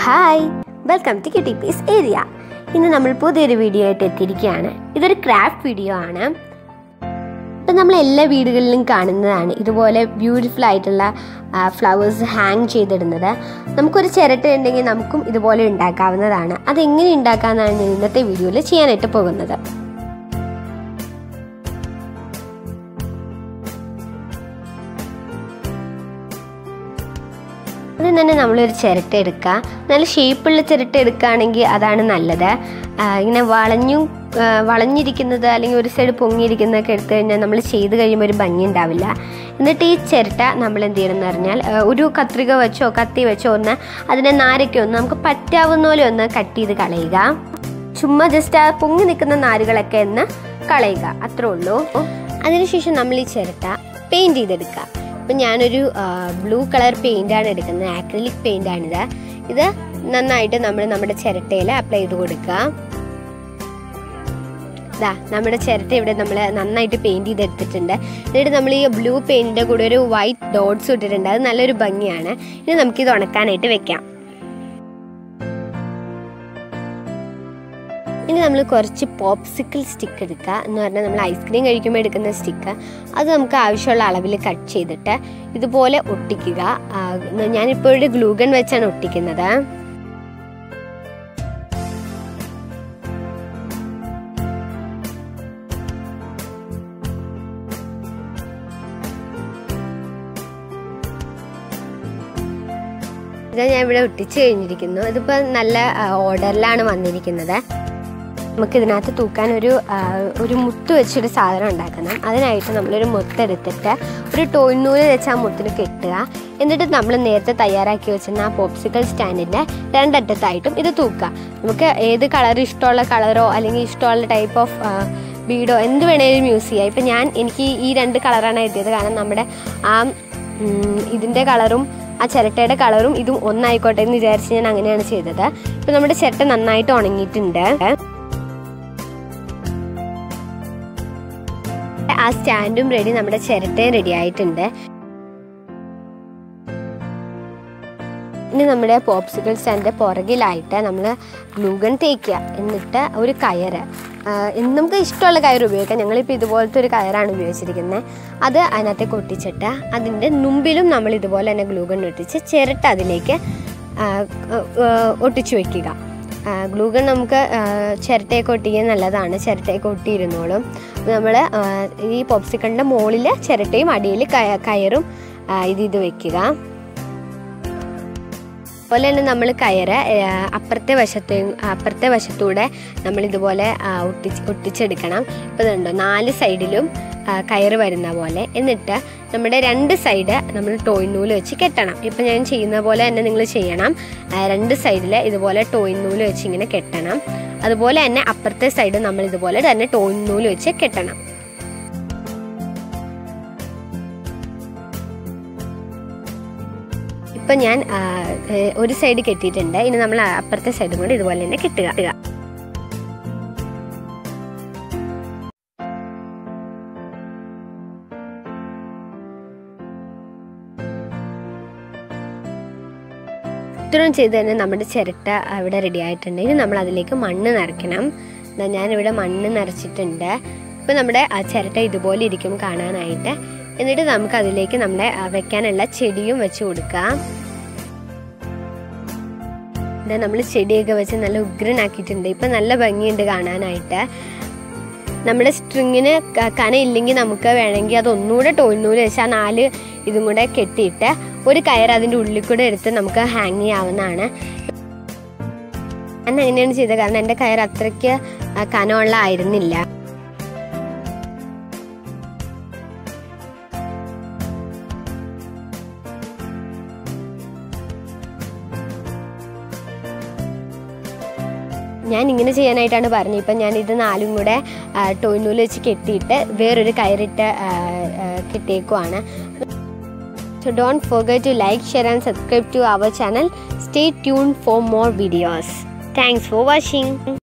Hi welcome to kitty piece area ഇന്ന് നമ്മൾ പുതിയൊരു വീഡിയോ ആയിട്ട് എത്തിയിരിക്കുകയാണ് ഇതൊരു ക്രാഫ്റ്റ് വീഡിയോ ആണ് ഇപ്പം നമ്മൾ എല്ലാ വീടുകളിലും കാണുന്നതാണ് ഇതുപോലെ ബ്യൂട്ടിഫുൾ ആയിട്ടുള്ള ഫ്ലവേഴ്സ് ഹാങ് ചെയ്തിടുന്നത് നമുക്കൊരു ചിരട്ട ഉണ്ടെങ്കിൽ നമുക്കും ഇതുപോലെ ഉണ്ടാക്കാവുന്നതാണ് അതെങ്ങനെ ഉണ്ടാക്കാമെന്നാണ് ഞാൻ ഇന്നത്തെ വീഡിയോയിൽ ചെയ്യാനായിട്ട് പോകുന്നത് ആദ്യം തന്നെ നമ്മളൊരു ചിരട്ട എടുക്കുക നല്ല ഷേപ്പുള്ള ചിരട്ട എടുക്കുകയാണെങ്കിൽ അതാണ് നല്ലത് ആ, ഇങ്ങനെ വളഞ്ഞും ആ, വളഞ്ഞിരിക്കുന്നത് അല്ലെങ്കിൽ ഒരു സൈഡ് പൊങ്ങിയിരിക്കുന്നതൊക്കെ എടുത്തു കഴിഞ്ഞാൽ നമ്മൾ ചെയ്ത് കഴിയുമ്പോൾ ഒരു ഭംഗി ഉണ്ടാവില്ല എന്നിട്ട് ഈ ചിരട്ട നമ്മൾ എന്ത് ചെയ്യണം എന്ന് പറഞ്ഞാൽ ആ, ഒരു കത്രിക വെച്ചോ കത്തി വെച്ചോ ഒന്ന് അതിൻ്റെ നാരൊക്കെ ഒന്ന് നമുക്ക് പറ്റാവുന്ന പോലെ ഒന്ന് കട്ട് ചെയ്ത് കളയുക ചുമ്മാ ജസ്റ്റ് ആ പൊങ്ങി നിൽക്കുന്ന നാരുകളൊക്കെ ഒന്ന് കളയുക അത്രേ ഉള്ളൂ അതിനുശേഷം നമ്മൾ ഈ ചിരട്ട പെയിൻറ് ചെയ്തെടുക്കുക അപ്പം ഞാനൊരു ബ്ലൂ കളർ പെയിൻ്റാണ് എടുക്കുന്നത് ആക്രിലിക് പെയിൻ്റാണിത് ഇത് നന്നായിട്ട് നമ്മൾ നമ്മുടെ ചിരട്ടയിൽ അപ്ലൈ ചെയ്ത് കൊടുക്കുക ഇതാ നമ്മുടെ ചിരട്ട ഇവിടെ നമ്മൾ നന്നായിട്ട് പെയിൻറ് ചെയ്തെടുത്തിട്ടുണ്ട് എന്നിട്ട് നമ്മൾ ഈ ബ്ലൂ പെയിൻറ്റിൻ്റെ കൂടെ ഒരു വൈറ്റ് ഡോട്ട്സ് ഇട്ടിട്ടുണ്ട് അത് നല്ലൊരു ഭംഗിയാണ് ഇനി നമുക്കിത് ഉണക്കാനായിട്ട് വെക്കാം ഇനി നമ്മൾ കുറച്ച് പോപ്സിക്കിൾ സ്റ്റിക്ക് എടുക്കുക എന്ന് പറഞ്ഞാൽ നമ്മൾ ഐസ്ക്രീം കഴിക്കുമ്പോൾ എടുക്കുന്ന സ്റ്റിക്ക് അത് നമുക്ക് ആവശ്യമുള്ള അളവിൽ കട്ട് ചെയ്തിട്ട് ഇതുപോലെ ഒട്ടിക്കുക ആ, ഞാനിപ്പോൾ ഒരു ഗ്ലൂഗൺ വെച്ചാണ് ഒട്ടിക്കുന്നത് ഇത് ഞാൻ ഇവിടെ ഒട്ടിച്ച് കഴിഞ്ഞിരിക്കുന്നു ഇതിപ്പോൾ നല്ല ഓർഡറിലാണ് വന്നിരിക്കുന്നത് നമുക്ക് ഇതിനകത്ത് തൂക്കാൻ ഒരു ആ, ഒരു മുത്ത് വെച്ചൊരു സാധനം ഉണ്ടാക്കണം അതിനായിട്ട് നമ്മളൊരു മുത്തെടുത്തിട്ട് ഒരു ടോയ്നൂല് വെച്ച് ആ മുത്തിന് കെട്ടുക എന്നിട്ട് നമ്മൾ നേരത്തെ തയ്യാറാക്കി വെച്ചിരുന്ന ആ പോപ്സിക്കൽ സ്റ്റാൻഡിൻ്റെ രണ്ടറ്റത്തായിട്ടും ഇത് തൂക്കുക നമുക്ക് ഏത് കളർ ഇഷ്ടമുള്ള കളറോ അല്ലെങ്കിൽ ഇഷ്ടമുള്ള ടൈപ്പ് ഓഫ് ബീഡോ എന്ത് വേണേലും യൂസ് ചെയ്യാം ഇപ്പം ഞാൻ എനിക്ക് ഈ രണ്ട് കളറാണ് എത്തിയത് കാരണം നമ്മുടെ ആ ഉം, ഇതിൻ്റെ കളറും ആ ചിരട്ടയുടെ കളറും ഇതും ഒന്നായിക്കോട്ടെ എന്ന് വിചാരിച്ച് ഞാൻ അങ്ങനെയാണ് ചെയ്തത് ഇപ്പം നമ്മുടെ ചിരട്ട നന്നായിട്ട് ഉണങ്ങിയിട്ടുണ്ട് ആ സ്റ്റാൻഡും റെഡി നമ്മുടെ ചിരട്ടയും റെഡി ആയിട്ടുണ്ട് ഇനി നമ്മുടെ പോപ്സിക്കൽ സ്റ്റാൻഡിൻ്റെ പുറകിലായിട്ട് നമ്മൾ ഗ്ലൂഗൺ തേക്കുക എന്നിട്ട് ഒരു കയറ് ആ, എന്ത് നമുക്ക് ഇഷ്ടമുള്ള കയർ ഉപയോഗിക്കാം ഞങ്ങളിപ്പോൾ ഇതുപോലത്തെ ഒരു കയറാണ് ഉപയോഗിച്ചിരിക്കുന്നത് അത് അതിനകത്തേക്ക് ഒട്ടിച്ചിട്ട് അതിൻ്റെ മുമ്പിലും നമ്മൾ ഇതുപോലെ തന്നെ ഗ്ലൂഗൺ ഒട്ടിച്ച് ചിരട്ട അതിലേക്ക് ആ, ആ, ഒട്ടിച്ചു വെക്കുക ഗ്ലൂഗൺ നമുക്ക് ആ, ചിരട്ടയൊക്കെ ഒട്ടിക്കാൻ നല്ലതാണ് ചിരട്ടയൊക്കെ ഒട്ടിയിരുന്നോളും നമ്മൾ ഈ പോപ്സിക്കലിൻ്റെ മുകളിൽ ചിരട്ടയും അടിയിൽ കയ- കയറും ആ, ഇത് ഇത് വെക്കുക അതുപോലെ തന്നെ നമ്മൾ കയറ് ആ, അപ്പുറത്തെ വശത്ത് അപ്പുറത്തെ വശത്തൂടെ നമ്മൾ ഇതുപോലെ ആ, ഒട്ടിച്ച് ഒട്ടിച്ചെടുക്കണം ഇപ്പോൾ ഇതുണ്ടോ നാല് സൈഡിലും ആ, കയറ് വരുന്ന പോലെ എന്നിട്ട് നമ്മുടെ രണ്ട് സൈഡ് നമ്മൾ ടോയ് നൂല് വെച്ച് കെട്ടണം ഇപ്പം ഞാൻ ചെയ്യുന്ന പോലെ തന്നെ നിങ്ങൾ ചെയ്യണം ആ, രണ്ട് സൈഡിൽ ഇതുപോലെ ടോയ് നൂല് വെച്ച് ഇങ്ങനെ കെട്ടണം അതുപോലെ തന്നെ അപ്പുറത്തെ സൈഡ് നമ്മൾ ഇതുപോലെ തന്നെ ടോയ് നൂല് വെച്ച് കെട്ടണം ഇപ്പം ഞാൻ ആ, ഏ, ഒരു സൈഡ് കെട്ടിയിട്ടുണ്ട് ഇനി നമ്മൾ അപ്പുറത്തെ സൈഡും കൂടി ഇതുപോലെ തന്നെ കെട്ടുക കെട്ടുക. ഇത്രയും ചെയ്ത് തന്നെ നമ്മുടെ ചിരട്ട അവിടെ റെഡി ആയിട്ടുണ്ട് ഇനി നമ്മൾ അതിലേക്ക് മണ്ണ് നിറയ്ക്കണം ദാ ഞാനിവിടെ മണ്ണ് നിറച്ചിട്ടുണ്ട് ഇപ്പം നമ്മുടെ ആ ചിരട്ട ഇതുപോലെ ഇരിക്കും കാണാനായിട്ട് എന്നിട്ട് നമുക്ക് അതിലേക്ക് നമ്മുടെ ആ, വെക്കാനുള്ള ചെടിയും വെച്ച് കൊടുക്കാം ഇതാ നമ്മൾ ചെടിയൊക്കെ വെച്ച് നല്ല ഉഗ്രനാക്കിയിട്ടുണ്ട് ഇപ്പം നല്ല ഭംഗിയുണ്ട് കാണാനായിട്ട് നമ്മുടെ സ്ട്രിങ്ങിന് കനയില്ലെങ്കിൽ നമുക്ക് വേണമെങ്കിൽ അത് ഒന്നുകൂടെ ടോയിനൂല് വെച്ച് ആ നാല് ഇതും കൂടെ കെട്ടിയിട്ട് ഒരു കയർ അതിൻ്റെ ഉള്ളിൽ കൂടെ എടുത്ത് നമുക്ക് ഹാങ് ചെയ്യാവുന്നതാണ് ഞാൻ അങ്ങനെയാണ് ചെയ്തത് കാരണം എൻ്റെ കയർ അത്രയ്ക്ക് ആ, കനമുള്ള ആയിരുന്നില്ല ഞാൻ ഇങ്ങനെ ചെയ്യാനായിട്ടാണ് പറഞ്ഞത് ഇപ്പം ഞാൻ ഇത് നാലും കൂടെ ടോയ്നൂല് വെച്ച് കെട്ടിയിട്ട് വേറൊരു കയറിട്ട് ആ, ആ, കെട്ടിയേക്കുവാണ് So don't forget to like, share and subscribe to our channel. Stay tuned for more videos. Thanks for watching.